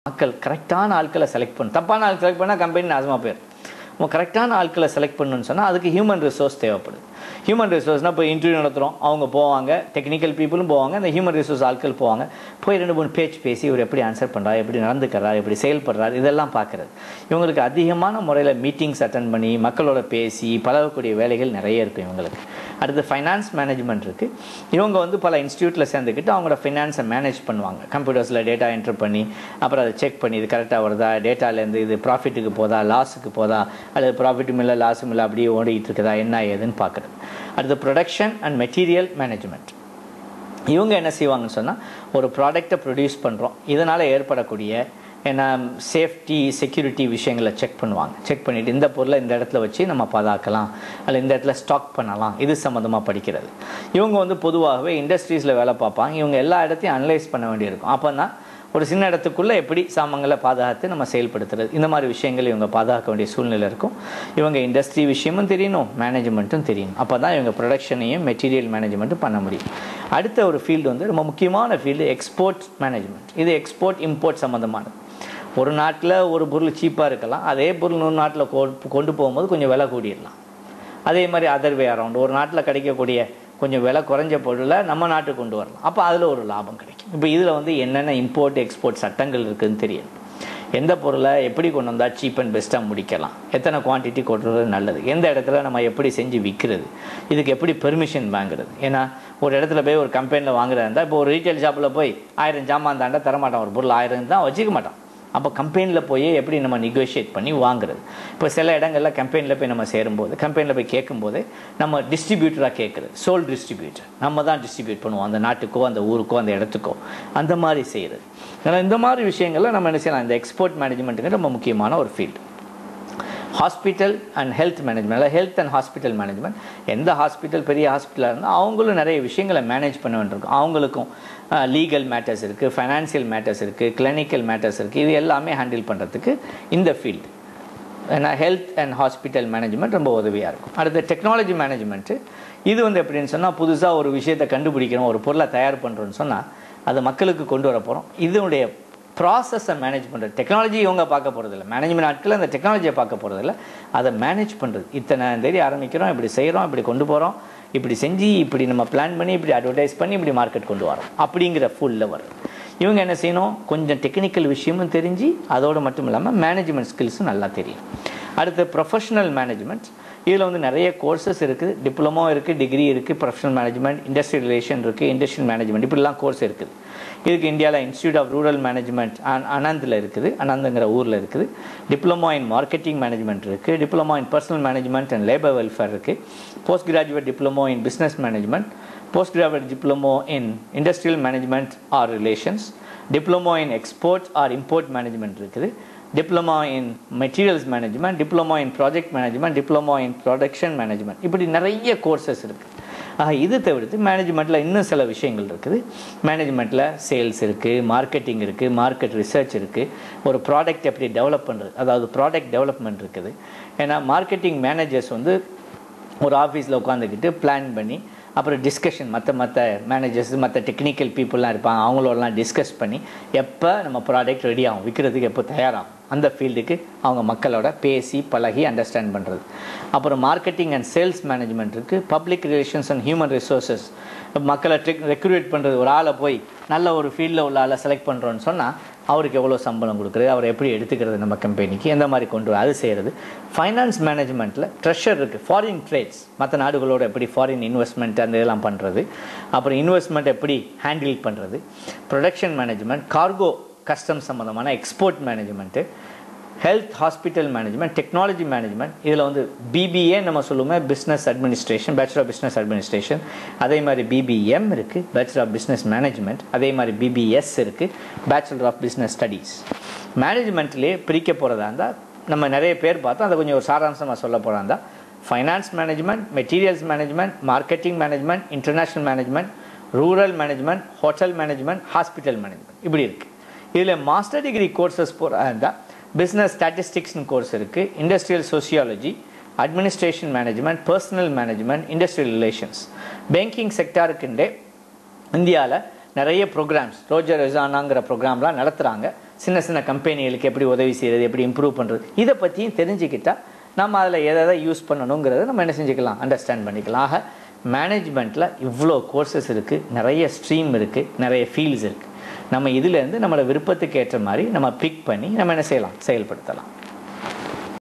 மக்கள் கரெக்டான ஆட்களை செலக்ட் பண்ணணும் தப்பான ஆள் செலக்ட் பண்ணால் கம்பெனி நாசமாக போயிடும் நம்ம கரெக்டான ஆட்களை செலக்ட் பண்ணணும்னு சொன்னால் அதுக்கு ஹியூமன் ரிசோர்ஸ் தேவைப்படுது ஹியூமன் ரிசோர்ஸ்னால் இப்போ இன்டர்வியூ நடத்துகிறோம் அவங்க போவாங்க டெக்னிக்கல் பீப்புளும் போவாங்க அந்த ஹியூமன் ரிசோர்ஸ் ஆட்கள் போவாங்க போய் ரெண்டு மூணு பேச்சு பேசி இவர் எப்படி ஆன்சர் பண்ணுறாரு எப்படி நடந்துக்கிறார் எப்படி செயல்படுறாரு இதெல்லாம் பார்க்குறது இவங்களுக்கு அதிகமான முறையில் மீட்டிங்ஸ் அட்டன் பண்ணி மக்களோட பேசி பழகக்கூடிய வேலைகள் நிறைய இருக்கும் இவங்களுக்கு அடுத்து ஃபைனான்ஸ் மேனேஜ்மெண்ட் இருக்குது இவங்க வந்து பல இன்ஸ்டியூட்டில் சேர்ந்துக்கிட்டு அவங்களோட ஃபைனான்ஸை மேனேஜ் பண்ணுவாங்க கம்ப்யூட்டர்ஸில் டேட்டா என்டர் பண்ணி அப்புறம் அதை செக் பண்ணி இது கரெக்டாக வருதா டேட்டாலேருந்து இது ப்ராஃபிட்டுக்கு போதா லாஸுக்கு போதா அல்லது ப்ராஃபிட்டும் இல்லை லாஸும் இல்லை அப்படியே ஓடிட்டு இருக்குதா என்ன ஏதுன்னு பார்க்குறது அடுத்து ப்ரொடக்ஷன் அண்ட் மெட்டீரியல் மேனேஜ்மெண்ட் இவங்க என்ன செய்வாங்கன்னு சொன்னால் ஒரு ப்ராடக்டை ப்ரொடியூஸ் பண்ணுறோம் இதனால் ஏற்படக்கூடிய ஏன்னா சேஃப்டி செக்யூரிட்டி விஷயங்களை செக் பண்ணுவாங்க செக் பண்ணிவிட்டு இந்த பொருளை இந்த இடத்துல வச்சு நம்ம பாதுகாக்கலாம் அல்ல இந்த இடத்துல ஸ்டாக் பண்ணலாம் இது சம்மந்தமாக படிக்கிறது இவங்க வந்து பொதுவாகவே இண்டஸ்ட்ரீஸில் வேலை பார்ப்பாங்க இவங்க எல்லா இடத்தையும் அனலைஸ் பண்ண வேண்டியிருக்கும் அப்போ தான் ஒரு சின்ன இடத்துக்குள்ளே எப்படி சாமான்களை பாதுகாத்து நம்ம செயல்படுத்துறது இந்த மாதிரி விஷயங்கள் இவங்க பாதுகாக்க வேண்டிய சூழ்நிலை இருக்கும் இவங்க இண்டஸ்ட்ரி விஷயமும் தெரியணும் மேனேஜ்மெண்ட்டும் தெரியணும் அப்போ தான் இவங்க ப்ரொடக்ஷனையும் மெட்டீரியல் மேனேஜ்மெண்ட்டும் பண்ண முடியும் அடுத்த ஒரு ஃபீல்டு வந்து ரொம்ப முக்கியமான ஃபீல்டு எக்ஸ்போர்ட் மேனேஜ்மெண்ட் இது எக்ஸ்போர்ட் இம்போர்ட் சம்மந்தமானது ஒரு நாட்டில் ஒரு பொருள் சீப்பாக இருக்கலாம் அதே பொருள் இன்னொரு நாட்டில் கொண்டு போகும்போது கொஞ்சம் விலை கூடிடலாம் அதே மாதிரி அதர் வே அரவுண்ட் ஒரு நாட்டில் கிடைக்கக்கூடிய கொஞ்சம் விலை குறைஞ்ச பொருளை நம்ம நாட்டுக்கு கொண்டு வரலாம் அப்போ அதில் ஒரு லாபம் கிடைக்கும் இப்போ இதில் வந்து என்னென்ன இம்போர்ட் எக்ஸ்போர்ட் சட்டங்கள் இருக்குதுன்னு தெரியும் எந்த பொருளை எப்படி கொண்டு வந்தால் சீப் அண்ட் பெஸ்ட்டாக முடிக்கலாம் எத்தனை குவான்டிட்டி கொண்டு வரது நல்லது எந்த இடத்துல நம்ம எப்படி செஞ்சு விற்கிறது இதுக்கு எப்படி பெர்மிஷன் வாங்குறது ஏன்னா ஒரு இடத்துல போய் ஒரு கம்பெனியில் வாங்குறதா இருந்தால் இப்போ ஒரு ரீட்டைல் ஷாப்பில் போய் ஆயிரம் ஜாமான் தாண்டா தரமாட்டான் ஒரு பொருள் ஆயிரம் தான் வச்சுக்க மாட்டான் அப்போ கம்பெனியில் போய் எப்படி நம்ம நெகோஷியேட் பண்ணி வாங்குறது இப்போ சில இடங்களில் கம்பெனியில் போய் நம்ம சேரும்போது கம்பெனியில் போய் கேட்கும்போது நம்ம டிஸ்ட்ரிபியூட்டராக கேட்குறது சோல் டிஸ்ட்ரிபியூட்டர் நம்ம தான் டிஸ்ட்ரிபியூட் பண்ணுவோம் அந்த நாட்டுக்கோ அந்த ஊருக்கோ அந்த இடத்துக்கோ அந்த மாதிரி செய்கிறது அதனால் இந்த மாதிரி விஷயங்களில் நம்ம என்ன செய்யலாம் இந்த எக்ஸ்போர்ட் மேனேஜ்மெண்ட்டுக்கு ரொம்ப முக்கியமான ஒரு field hospital and health management health and hospital management எந்த ஹாஸ்பிட்டல் பெரிய ஹாஸ்பிட்டலாக இருந்தால் அவங்களும் நிறைய விஷயங்களை மேனேஜ் பண்ண வேண்டியிருக்கும் அவங்களுக்கும் லீகல் மேட்டர்ஸ் இருக்குது ஃபைனான்சியல் மேட்டர்ஸ் இருக்குது கிளினிக்கல் மேட்டர்ஸ் இருக்குது இது எல்லாமே ஹேண்டில் பண்ணுறதுக்கு இந்த ஃபீல்டு ஏன்னா ஹெல்த் அண்ட் ஹாஸ்பிட்டல் மேனேஜ்மெண்ட் ரொம்ப உதவியாக இருக்கும் அடுத்து டெக்னாலஜி மேனேஜ்மெண்ட்டு இது வந்து எப்படின்னு சொன்னால் புதுசாக ஒரு விஷயத்தை கண்டுபிடிக்கிறோம் ஒரு பொருளை தயார் பண்ணுறோன்னு சொன்னால் அதை மக்களுக்கு கொண்டு வர போகிறோம் இதனுடைய ப்ராசஸை மேனேஜ் பண்ணுறது டெக்னாலஜி இவங்க பார்க்க போகிறதில்ல மேனேஜ்மெண்ட் ஆட்கள் அந்த டெக்னாலஜியை பார்க்க போகிறதில்ல அதை மேனேஜ் பண்ணுறது இத்தனை தேதி ஆரம்பிக்கிறோம் இப்படி செய்கிறோம் இப்படி கொண்டு போகிறோம் இப்படி செஞ்சு இப்படி நம்ம பிளான் பண்ணி இப்படி அட்வர்டைஸ் பண்ணி இப்படி மார்க்கெட் கொண்டு வரோம் அப்படிங்கிற ஃபுல்லில் வரும் இவங்க என்ன செய்யணும் கொஞ்சம் டெக்னிக்கல் விஷயமும் தெரிஞ்சு அதோடு மட்டும் இல்லாமல் மேனேஜ்மெண்ட் ஸ்கில்ஸும் நல்லா தெரியும் அடுத்து ப்ரொஃபஷனல் மேனேஜ்மெண்ட் இதில் வந்து நிறைய கோர்சஸ் இருக்குது டிப்ளமோ இருக்குது டிகிரி இருக்குது ப்ரொஃபஷனல் மேனேஜ்மெண்ட் இண்டஸ்ட்ரியல் ரிலேஷன் இருக்குது இண்டஸ்ட்ரியல் மேனேஜ்மெண்ட் இப்படிலாம் கோர்ஸ் இருக்குது இதுக்கு இந்தியாவில் இன்ஸ்டியூட் ஆஃப் ரூரல் மேனேஜ்மெண்ட் அனந்தில் இருக்குது அனந்துங்கிற ஊரில் இருக்குது டிப்ளமோ இன் மார்க்கெட்டிங் மேனேஜ்மெண்ட் இருக்குது diploma in personnel management and labour welfare இருக்குது post graduate diploma in business management post graduate diploma in industrial management or relations diploma in export or import management இருக்குது diploma in materials management diploma in project management diploma in production management இப்படி நிறைய courses இருக்குது ஆக இது தவிர்த்து மேனேஜ்மெண்ட்டில் இன்னும் சில விஷயங்கள் இருக்குது மேனேஜ்மெண்ட்டில் சேல்ஸ் இருக்குது மார்க்கெட்டிங் இருக்குது மார்க்கெட் ரிசர்ச் இருக்குது ஒரு ப்ராடக்ட் எப்படி டெவலப் பண்ணுறது அதாவது ப்ராடக்ட் டெவலப்மெண்ட் இருக்குது ஏன்னா மார்க்கெட்டிங் மேனேஜர்ஸ் வந்து ஒரு ஆஃபீஸில் உட்காந்துக்கிட்டு பிளான் பண்ணி அப்புறம் டிஸ்கஷன் மற்ற மற்ற மேனேஜர்ஸ் மற்ற டெக்னிக்கல் பீப்புளெலாம் இருப்பாங்க அவங்களோடலாம் டிஸ்கஸ் பண்ணி எப்போ நம்ம ப்ராடக்ட் ரெடி ஆகும் விற்கிறதுக்கு எப்போ தயாராகும் அந்த ஃபீல்டுக்கு அவங்க மக்களோட பேசி பழகி அண்டர்ஸ்டாண்ட் பண்ணுறது அப்புறம் மார்க்கெட்டிங் அண்ட் சேல்ஸ் மேனேஜ்மெண்ட் இருக்குது public relations and human resources மக்களை டெக் ரெக்ரூட் பண்ணுறது ஒரு ஆளை போய் நல்ல ஒரு ஃபீல்டில் உள்ள ஆளை செலக்ட் பண்ணுறோன்னு சொன்னால் அவருக்கு எவ்வளோ சம்பளம் கொடுக்குறது அவரை எப்படி எடுத்துக்கிறது நம்ம கம்பெனிக்கு எந்த மாதிரி கொண்டு வர அது செய்கிறது ஃபைனான்ஸ் மேனேஜ்மெண்ட்டில் ட்ரெஷர் இருக்குது ஃபாரின் ட்ரேட்ஸ் மற்ற நாடுகளோட எப்படி ஃபாரின் இன்வெஸ்ட்மெண்ட் அந்த இதெல்லாம் பண்ணுறது அப்புறம் இன்வெஸ்ட்மெண்ட் எப்படி ஹேண்டில் பண்ணுறது ப்ரொடக்ஷன் மேனேஜ்மெண்ட் கார்கோ கஸ்டம் சம்மந்தமான export management health hospital management technology management இதில் வந்து பிபிஏ நம்ம சொல்லுவோமே business administration bachelor of business administration அதே மாதிரி பிபிஎம் இருக்குது பேச்சுலர் ஆஃப் பிஸ்னஸ் மேனேஜ்மெண்ட் அதே மாதிரி பிபிஎஸ் இருக்குது பேச்சுலர் ஆஃப் பிஸ்னஸ் ஸ்டடீஸ் மேனேஜ்மெண்ட்லேயே பிரிக்க போகிறதா இருந்தால் நம்ம நிறைய பேர் பார்த்தோம் அதை கொஞ்சம் ஒரு சாராம்சமாக சொல்ல போகிறா இருந்தால் finance management materials management marketing management international management rural management hotel management hospital management இப்படி இருக்குது இதில் மாஸ்டர் டிகிரி கோர்சஸ் போகிறதா இருந்தால் பிஸ்னஸ் ஸ்டாட்டிஸ்டிக்ஸ்னு கோர்ஸ் இருக்குது industrial sociology administration management personnel management industrial relations banking செக்டாருக்குண்டே இந்தியாவில் நிறைய ப்ரோக்ராம்ஸ் ரோஜர் ரெசானாங்கிற ப்ரோக்ராம்லாம் நடத்துகிறாங்க சின்ன சின்ன கம்பெனிகளுக்கு எப்படி உதவி செய்கிறது எப்படி இம்ப்ரூவ் பண்ணுறது இதை பற்றியும் தெரிஞ்சுக்கிட்டா நம்ம அதில் எதை எதை யூஸ் பண்ணணுங்கிறத நம்ம என்ன செஞ்சுக்கலாம் அண்டர்ஸ்டாண்ட் பண்ணிக்கலாம் ஆக மேனேஜ்மெண்ட்டில் இவ்வளோ கோர்சஸ் இருக்குது நிறைய ஸ்ட்ரீம் இருக்குது நிறைய ஃபீல்ட்ஸ் இருக்குது நம்ம இதிலேருந்து நம்மளோட விருப்பத்துக்கு ஏற்ற மாதிரி நம்ம பிக் பண்ணி நம்ம என்ன செய்யலாம் செயல்படுத்தலாம்